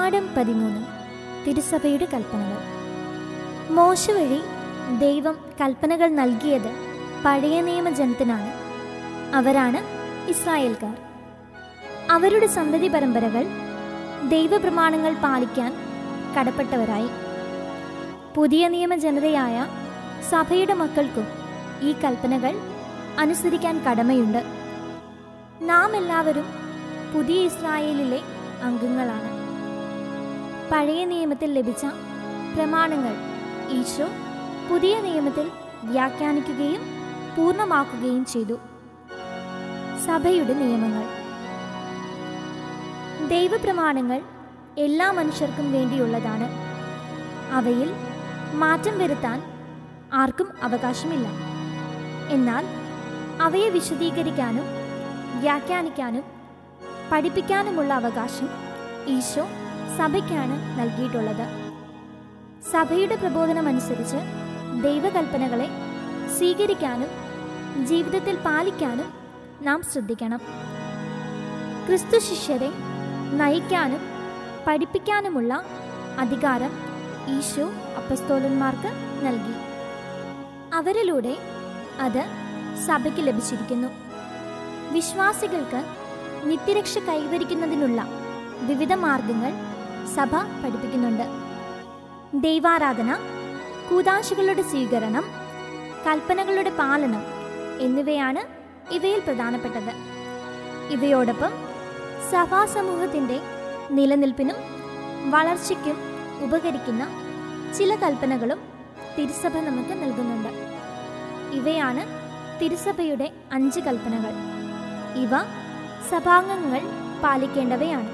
പാഠം പതിമൂന്ന് തിരുസഭയുടെ കൽപ്പനകൾ മോശ വഴി ദൈവം കൽപ്പനകൾ നൽകിയത് പഴയ നിയമജനത്തിനാണ് അവരാണ് ഇസ്രായേൽക്കാർ അവരുടെ സന്തതി പരമ്പരകൾ ദൈവപ്രമാണങ്ങൾ പാലിക്കാൻ കടപ്പെട്ടവരായി പുതിയ നിയമ ജനതയായ സഭയുടെ മക്കൾക്കും ഈ കൽപ്പനകൾ അനുസരിക്കാൻ കടമയുണ്ട് നാം എല്ലാവരും പുതിയ ഇസ്രായേലിലെ അംഗങ്ങളാണ് പഴയ നിയമത്തിൽ ലഭിച്ച പ്രമാണങ്ങൾ ഈശോ പുതിയ നിയമത്തിൽ വ്യാഖ്യാനിക്കുകയും പൂർണ്ണമാക്കുകയും ചെയ്തു സഭയുടെ നിയമങ്ങൾ ദൈവപ്രമാണങ്ങൾ എല്ലാ മനുഷ്യർക്കും വേണ്ടിയുള്ളതാണ് അവയിൽ മാറ്റം വരുത്താൻ ആർക്കും അവകാശമില്ല എന്നാൽ അവയെ വിശദീകരിക്കാനും വ്യാഖ്യാനിക്കാനും പഠിപ്പിക്കാനുമുള്ള അവകാശം ഈശോ സഭയ്ക്കാണ് നൽകിയിട്ടുള്ളത് സഭയുടെ പ്രബോധനമനുസരിച്ച് ദൈവകൽപ്പനകളെ സ്വീകരിക്കാനും ജീവിതത്തിൽ പാലിക്കാനും നാം ശ്രദ്ധിക്കണം ക്രിസ്തു ശിഷ്യരെ നയിക്കാനും പഠിപ്പിക്കാനുമുള്ള അധികാരം ഈശോ അപ്പസ്തോലന്മാർക്ക് നൽകി അവരിലൂടെ അത് സഭയ്ക്ക് ലഭിച്ചിരിക്കുന്നു വിശ്വാസികൾക്ക് നിത്യരക്ഷ കൈവരിക്കുന്നതിനുള്ള വിവിധ മാർഗങ്ങൾ സഭ പഠിപ്പിക്കുന്നുണ്ട് ദൈവാരാധന കൂതാശകളുടെ സ്വീകരണം കൽപ്പനകളുടെ പാലനം എന്നിവയാണ് ഇവയിൽ പ്രധാനപ്പെട്ടത് ഇവയോടൊപ്പം സഭാസമൂഹത്തിൻ്റെ നിലനിൽപ്പിനും വളർച്ചയ്ക്കും ഉപകരിക്കുന്ന ചില കൽപ്പനകളും തിരുസഭ നമുക്ക് നൽകുന്നുണ്ട് ഇവയാണ് തിരുസഭയുടെ അഞ്ച് കൽപ്പനകൾ ഇവ സഭാംഗങ്ങൾ പാലിക്കേണ്ടവയാണ്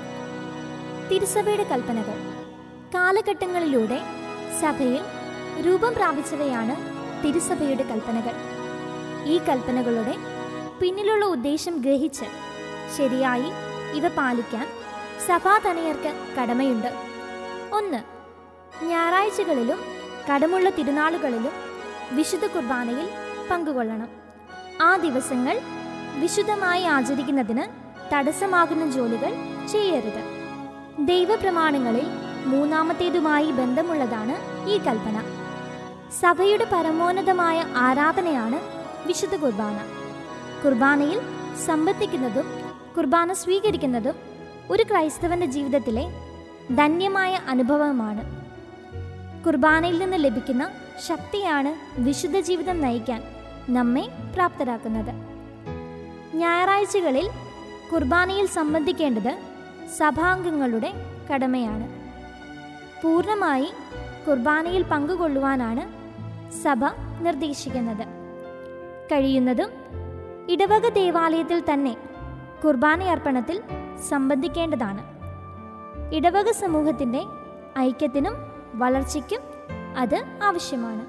തിരുസഭയുടെ കൽപ്പനകൾ കാലഘട്ടങ്ങളിലൂടെ സഭയിൽ രൂപം പ്രാപിച്ചവയാണ് തിരുസഭയുടെ കൽപ്പനകൾ ഈ കൽപ്പനകളുടെ പിന്നിലുള്ള ഉദ്ദേശം ഗ്രഹിച്ച് ശരിയായി ഇവ പാലിക്കാൻ സഭാതനയർക്ക് കടമയുണ്ട് ഒന്ന് ഞായറാഴ്ചകളിലും കടമുള്ള തിരുനാളുകളിലും വിശുദ്ധ കുർബാനയിൽ പങ്കുകൊള്ളണം ആ ദിവസങ്ങൾ വിശുദ്ധമായി ആചരിക്കുന്നതിന് തടസ്സമാകുന്ന ജോലികൾ ചെയ്യരുത് ദൈവപ്രമാണങ്ങളിൽ മൂന്നാമത്തേതുമായി ബന്ധമുള്ളതാണ് ഈ കൽപ്പന സഭയുടെ പരമോന്നതമായ ആരാധനയാണ് വിശുദ്ധ കുർബാന കുർബാനയിൽ സംബന്ധിക്കുന്നതും കുർബാന സ്വീകരിക്കുന്നതും ഒരു ക്രൈസ്തവന്റെ ജീവിതത്തിലെ ധന്യമായ അനുഭവമാണ് കുർബാനയിൽ നിന്ന് ലഭിക്കുന്ന ശക്തിയാണ് വിശുദ്ധ ജീവിതം നയിക്കാൻ നമ്മെ പ്രാപ്തരാക്കുന്നത് ഞായറാഴ്ചകളിൽ കുർബാനയിൽ സംബന്ധിക്കേണ്ടത് സഭാംഗങ്ങളുടെ കടമയാണ് പൂർണ്ണമായി കുർബാനയിൽ പങ്കുകൊള്ളുവാനാണ് സഭ നിർദ്ദേശിക്കുന്നത് കഴിയുന്നതും ഇടവക ദേവാലയത്തിൽ തന്നെ കുർബാനയർപ്പണത്തിൽ സംബന്ധിക്കേണ്ടതാണ് ഇടവക സമൂഹത്തിൻ്റെ ഐക്യത്തിനും വളർച്ചയ്ക്കും അത് ആവശ്യമാണ്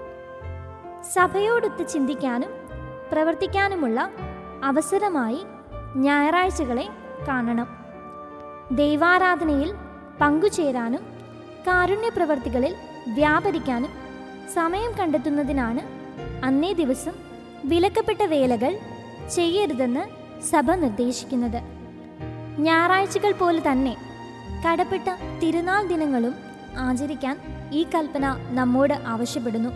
സഭയോടൊത്ത് ചിന്തിക്കാനും പ്രവർത്തിക്കാനുമുള്ള അവസരമായി ഞായറാഴ്ചകളെ കാണണം ദൈവാരാധനയിൽ പങ്കുചേരാനും കാരുണ്യ പ്രവർത്തികളിൽ വ്യാപരിക്കാനും സമയം കണ്ടെത്തുന്നതിനാണ് അന്നേ ദിവസം വിലക്കപ്പെട്ട വേലകൾ ചെയ്യരുതെന്ന് സഭ നിർദ്ദേശിക്കുന്നത് ഞായറാഴ്ചകൾ പോലെ തന്നെ കടപ്പെട്ട തിരുനാൾ ദിനങ്ങളും ആചരിക്കാൻ ഈ കൽപ്പന നമ്മോട് ആവശ്യപ്പെടുന്നു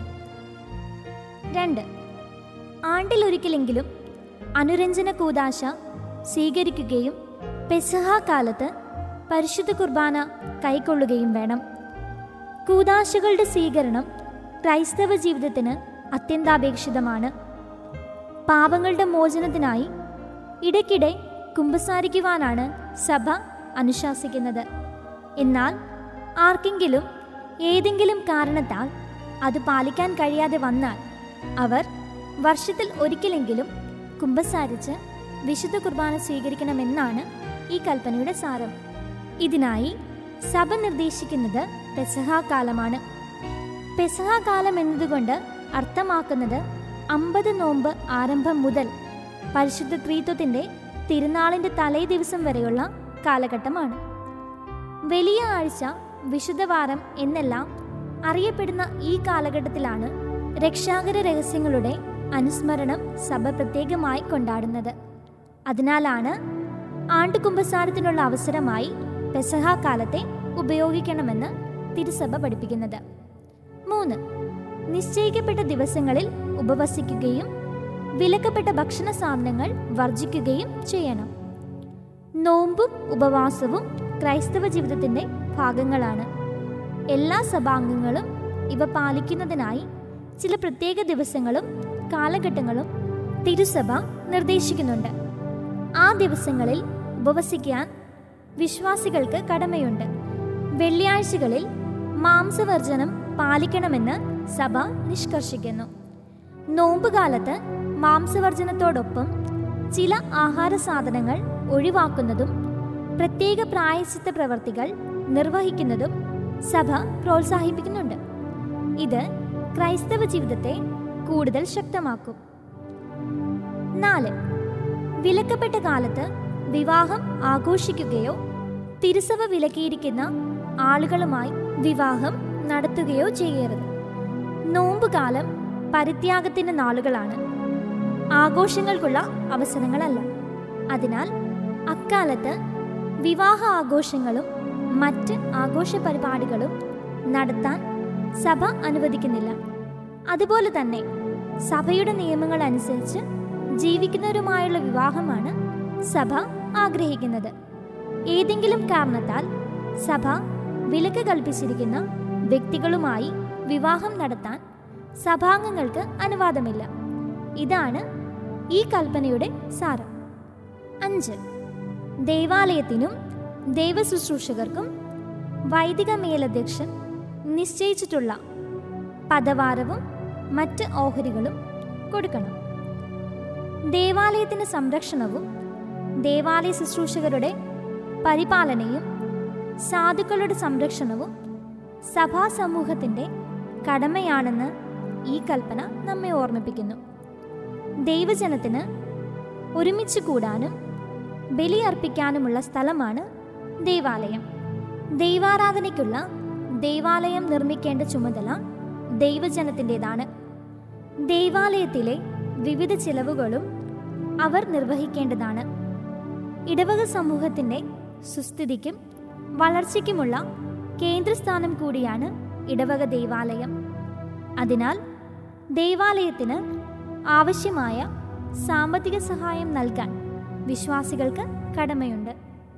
രണ്ട് ആണ്ടിലൊരിക്കലെങ്കിലും അനുരഞ്ജന കൂതാശ സ്വീകരിക്കുകയും പെസഹ കാലത്ത് പരിശുദ്ധ കുർബാന കൈക്കൊള്ളുകയും വേണം കൂതാശകളുടെ സ്വീകരണം ക്രൈസ്തവ ജീവിതത്തിന് അത്യന്താപേക്ഷിതമാണ് പാപങ്ങളുടെ മോചനത്തിനായി ഇടയ്ക്കിടെ കുമ്പസാരിക്കുവാനാണ് സഭ അനുശാസിക്കുന്നത് എന്നാൽ ആർക്കെങ്കിലും ഏതെങ്കിലും കാരണത്താൽ അത് പാലിക്കാൻ കഴിയാതെ വന്നാൽ അവർ വർഷത്തിൽ ഒരിക്കലെങ്കിലും കുമ്പസാരിച്ച് വിശുദ്ധ കുർബാന സ്വീകരിക്കണമെന്നാണ് ഈ കൽപ്പനയുടെ സാരം ഇതിനായി സഭ നിർദ്ദേശിക്കുന്നത് പെസഹ കാലമാണ് പെസഹ കാലം എന്നതുകൊണ്ട് അർത്ഥമാക്കുന്നത് അമ്പത് നോമ്പ് ആരംഭം മുതൽ പരിശുദ്ധ ത്രീത്വത്തിൻ്റെ തിരുനാളിൻ്റെ തലേ ദിവസം വരെയുള്ള കാലഘട്ടമാണ് വലിയ ആഴ്ച വിശുദ്ധവാരം എന്നെല്ലാം അറിയപ്പെടുന്ന ഈ കാലഘട്ടത്തിലാണ് രക്ഷാകര രഹസ്യങ്ങളുടെ അനുസ്മരണം സഭ പ്രത്യേകമായി കൊണ്ടാടുന്നത് അതിനാലാണ് ആണ്ടുകുമ്പസാരത്തിനുള്ള അവസരമായി പെസഹ കാലത്തെ ഉപയോഗിക്കണമെന്ന് തിരുസഭ പഠിപ്പിക്കുന്നത് മൂന്ന് നിശ്ചയിക്കപ്പെട്ട ദിവസങ്ങളിൽ ഉപവസിക്കുകയും വിലക്കപ്പെട്ട ഭക്ഷണ സാധനങ്ങൾ വർജിക്കുകയും ചെയ്യണം നോമ്പും ഉപവാസവും ക്രൈസ്തവ ജീവിതത്തിൻ്റെ ഭാഗങ്ങളാണ് എല്ലാ സഭാംഗങ്ങളും ഇവ പാലിക്കുന്നതിനായി ചില പ്രത്യേക ദിവസങ്ങളും കാലഘട്ടങ്ങളും തിരുസഭ നിർദ്ദേശിക്കുന്നുണ്ട് ആ ദിവസങ്ങളിൽ ഉപവസിക്കാൻ വിശ്വാസികൾക്ക് കടമയുണ്ട് വെള്ളിയാഴ്ചകളിൽ മാംസവർജനം പാലിക്കണമെന്ന് സഭ നിഷ്കർഷിക്കുന്നു നോമ്പുകാലത്ത് മാംസവർജനത്തോടൊപ്പം ചില ആഹാര സാധനങ്ങൾ ഒഴിവാക്കുന്നതും പ്രത്യേക പ്രായശ്ചിത്ത പ്രവർത്തികൾ നിർവഹിക്കുന്നതും സഭ പ്രോത്സാഹിപ്പിക്കുന്നുണ്ട് ഇത് ക്രൈസ്തവ ജീവിതത്തെ കൂടുതൽ ശക്തമാക്കും നാല് വിലക്കപ്പെട്ട കാലത്ത് വിവാഹം ആഘോഷിക്കുകയോ തിരുസഭ വിലക്കിയിരിക്കുന്ന ആളുകളുമായി വിവാഹം നടത്തുകയോ ചെയ്യരുത് നോമ്പുകാലം പരിത്യാഗത്തിൻ്റെ നാളുകളാണ് ആഘോഷങ്ങൾക്കുള്ള അവസരങ്ങളല്ല അതിനാൽ അക്കാലത്ത് വിവാഹ ആഘോഷങ്ങളും മറ്റ് ആഘോഷ പരിപാടികളും നടത്താൻ സഭ അനുവദിക്കുന്നില്ല അതുപോലെ തന്നെ സഭയുടെ നിയമങ്ങൾ അനുസരിച്ച് ജീവിക്കുന്നവരുമായുള്ള വിവാഹമാണ് സഭ ആഗ്രഹിക്കുന്നത് ഏതെങ്കിലും കാരണത്താൽ സഭ വിലക്ക് കൽപ്പിച്ചിരിക്കുന്ന വ്യക്തികളുമായി വിവാഹം നടത്താൻ സഭാംഗങ്ങൾക്ക് അനുവാദമില്ല ഇതാണ് ഈ കൽപ്പനയുടെ സാരം അഞ്ച് ദേവാലയത്തിനും ദൈവശുശ്രൂഷകർക്കും വൈദിക മേലധ്യക്ഷൻ നിശ്ചയിച്ചിട്ടുള്ള പദവാരവും മറ്റ് ഓഹരികളും കൊടുക്കണം ദേവാലയത്തിന് സംരക്ഷണവും ദേവാലയ ശുശ്രൂഷകരുടെ പരിപാലനയും സാധുക്കളുടെ സംരക്ഷണവും സഭാ സമൂഹത്തിൻ്റെ കടമയാണെന്ന് ഈ കൽപ്പന നമ്മെ ഓർമ്മിപ്പിക്കുന്നു ദൈവജനത്തിന് ഒരുമിച്ച് കൂടാനും ബലിയർപ്പിക്കാനുമുള്ള സ്ഥലമാണ് ദൈവാലയം ദൈവാരാധനയ്ക്കുള്ള ദൈവാലയം നിർമ്മിക്കേണ്ട ചുമതല ദൈവജനത്തിൻ്റെതാണ് ദൈവാലയത്തിലെ വിവിധ ചിലവുകളും അവർ നിർവഹിക്കേണ്ടതാണ് ഇടവക സമൂഹത്തിൻ്റെ സുസ്ഥിതിക്കും വളർച്ചയ്ക്കുമുള്ള കേന്ദ്രസ്ഥാനം കൂടിയാണ് ഇടവക ദൈവാലയം അതിനാൽ ദൈവാലയത്തിന് ആവശ്യമായ സാമ്പത്തിക സഹായം നൽകാൻ വിശ്വാസികൾക്ക് കടമയുണ്ട്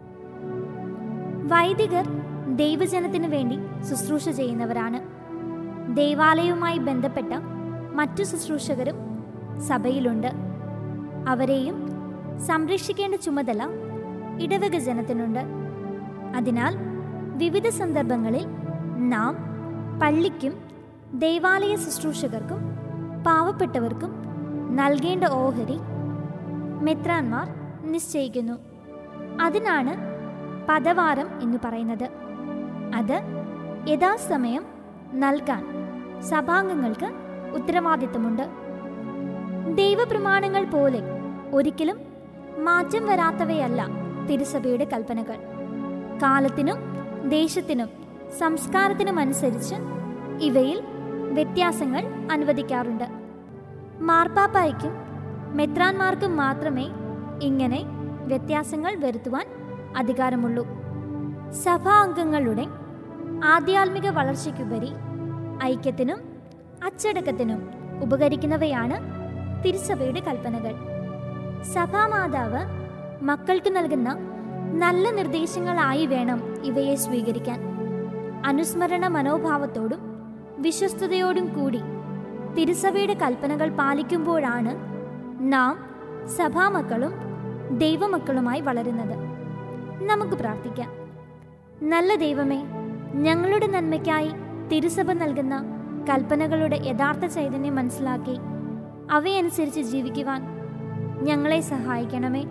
വൈദികർ ദൈവജനത്തിനു വേണ്ടി ശുശ്രൂഷ ചെയ്യുന്നവരാണ് ദൈവാലയവുമായി ബന്ധപ്പെട്ട മറ്റു ശുശ്രൂഷകരും സഭയിലുണ്ട് അവരെയും സംരക്ഷിക്കേണ്ട ചുമതല ഇടവക ജനത്തിനുണ്ട് അതിനാൽ വിവിധ സന്ദർഭങ്ങളിൽ നാം പള്ളിക്കും ദൈവാലയ ശുശ്രൂഷകർക്കും പാവപ്പെട്ടവർക്കും നൽകേണ്ട ഓഹരി മെത്രാന്മാർ നിശ്ചയിക്കുന്നു അതിനാണ് പദവാരം എന്ന് പറയുന്നത് അത് യഥാസമയം നൽകാൻ സഭാംഗങ്ങൾക്ക് ഉത്തരവാദിത്തമുണ്ട് ദൈവപ്രമാണങ്ങൾ പോലെ ഒരിക്കലും മാറ്റം വരാത്തവയല്ല തിരുസഭയുടെ കൽപ്പനകൾ കാലത്തിനും ദേശത്തിനും സംസ്കാരത്തിനും അനുസരിച്ച് ഇവയിൽ വ്യത്യാസങ്ങൾ അനുവദിക്കാറുണ്ട് മാർപ്പാപ്പായ്ക്കും മെത്രാന്മാർക്കും മാത്രമേ ഇങ്ങനെ വ്യത്യാസങ്ങൾ വരുത്തുവാൻ അധികാരമുള്ളൂ സഭാ അംഗങ്ങളുടെ ആധ്യാത്മിക വളർച്ചയ്ക്കുപരി ഐക്യത്തിനും അച്ചടക്കത്തിനും ഉപകരിക്കുന്നവയാണ് തിരുസഭയുടെ കൽപ്പനകൾ സഭാമാതാവ് മക്കൾക്ക് നൽകുന്ന നല്ല നിർദ്ദേശങ്ങളായി വേണം ഇവയെ സ്വീകരിക്കാൻ അനുസ്മരണ മനോഭാവത്തോടും വിശ്വസ്തയോടും കൂടി തിരുസഭയുടെ കൽപ്പനകൾ പാലിക്കുമ്പോഴാണ് നാം സഭാമക്കളും ദൈവമക്കളുമായി വളരുന്നത് നമുക്ക് പ്രാർത്ഥിക്കാം നല്ല ദൈവമേ ഞങ്ങളുടെ നന്മയ്ക്കായി തിരുസഭ നൽകുന്ന കൽപ്പനകളുടെ യഥാർത്ഥ ചൈതന്യം മനസ്സിലാക്കി അവയനുസരിച്ച് ജീവിക്കുവാൻ ഞങ്ങളെ സഹായിക്കണമേ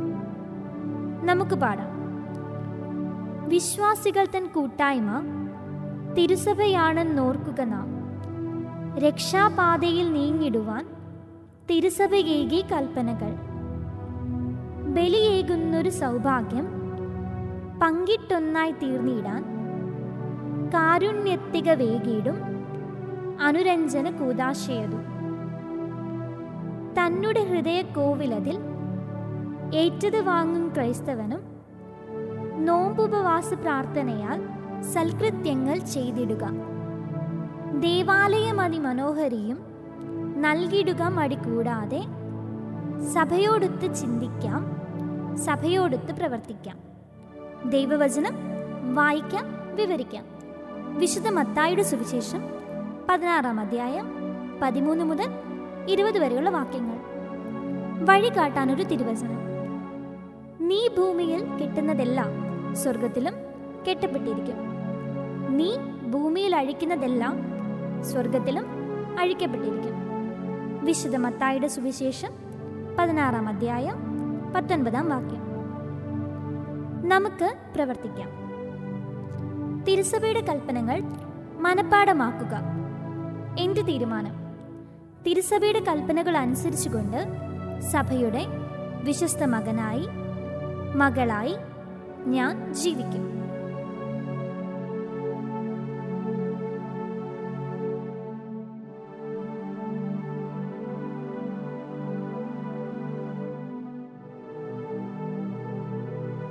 നമുക്ക് പാടാം വിശ്വാസികൾ തൻ കൂട്ടായ്മ തിരുസഭയാണെന്നോർക്കുക നാം രക്ഷാപാതയിൽ നീങ്ങിടുവാൻ തിരുസഭയേകി കൽപ്പനകൾ ബലിയേകുന്നൊരു സൗഭാഗ്യം പങ്കിട്ടൊന്നായി തീർന്നിടാൻ കാരുണ്യത്തിക വേഗീടും അനുരഞ്ജന കൂതാശയതും തന്നുടെ ഹൃദയ കോവിലതിൽ ഏറ്റത് വാങ്ങും ക്രൈസ്തവനും നോമ്പുപവാസ പ്രാർത്ഥനയാൽ സൽകൃത്യങ്ങൾ ചെയ്തിടുക ദേവാലയം അതിമനോഹരിയും നൽകിയിടുക മടി കൂടാതെ സഭയോടൊത്ത് ചിന്തിക്കാം സഭയോടൊത്ത് പ്രവർത്തിക്കാം ദൈവവചനം വായിക്കാം വിവരിക്കാം വിശുദ്ധ മത്തായുടെ സുവിശേഷം പതിനാറാം അധ്യായം പതിമൂന്ന് മുതൽ ഇരുപത് വരെയുള്ള വാക്യങ്ങൾ വഴി കാട്ടാനൊരു തിരുവചനം നീ ഭൂമിയിൽ കെട്ടുന്നതെല്ലാം സ്വർഗത്തിലും കെട്ടപ്പെട്ടിരിക്കും നീ ഭൂമിയിൽ അഴിക്കുന്നതെല്ലാം സ്വർഗത്തിലും അഴിക്കപ്പെട്ടിരിക്കും വിശുദ്ധ മത്തായുടെ സുവിശേഷം പതിനാറാം അധ്യായം പത്തൊൻപതാം വാക്യം നമുക്ക് പ്രവർത്തിക്കാം തിരുസഭയുടെ കൽപ്പനകൾ മനഃപ്പാടമാക്കുക എൻ്റെ തീരുമാനം തിരുസഭയുടെ കൽപ്പനകൾ അനുസരിച്ചുകൊണ്ട് സഭയുടെ വിശ്വസ്ത മകനായി മകളായി ഞാൻ ജീവിക്കും